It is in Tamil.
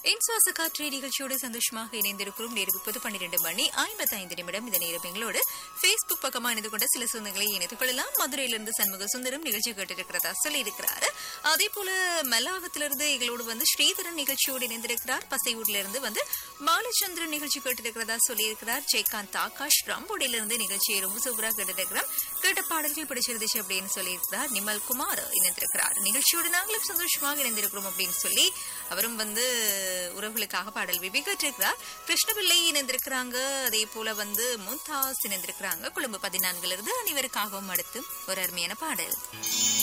என் சுவாச காற்று நிகழ்ச்சியோடு சந்தோஷமாக இணைந்திருக்கிறோம் நேரம் முப்பது பன்னிரண்டு மணி ஐம்பத்தி ஐந்து நிமிடம் இந்த நேரம் எங்களோடு பேஸ்புக் பக்கமா இணைந்து கொண்ட சில சொந்தங்களை இணைத்துக் கொள்ளலாம் மதுரையிலிருந்து சண்முக சுந்தரம் நிகழ்ச்சி கேட்டிருக்கிறதா சொல்லி இருக்கிறார் அதே போல மல்லாகத்திலிருந்து எங்களோடு வந்து ஸ்ரீதரன் நிகழ்ச்சியோடு இணைந்திருக்கிறார் பசையூர்ல இருந்து வந்து பாலச்சந்திரன் நிகழ்ச்சி கேட்டிருக்கிறதா சொல்லியிருக்கிறார் ஜெயகாந்த் ஆகாஷ் ராம்போடியிலிருந்து நிகழ்ச்சியை ரொம்ப சூப்பரா கேட்டிருக்கிறோம் கேட்ட பாடல்கள் பிடிச்சிருந்துச்சு அப்படின்னு சொல்லியிருக்கிறார் நிமல் குமார் இணைந்திருக்கிறார் நிகழ்ச்சியோடு நாங்களும் சந்தோஷமாக இணைந்திருக்கிறோம் அப்படின்னு சொல்லி அவரும் வந்து உறவுகளுக்காக பாடல் விபி கேட்டிருக்கிறார் கிருஷ்ணபிள்ளை இணைந்திருக்கிறாங்க அதே போல வந்து மும்தாஸ் இணைந்திருக்கிறாங்க கொழும்பு பதினான்குல இருந்து அனைவருக்காகவும் அடுத்து ஒரு அருமையான பாடல்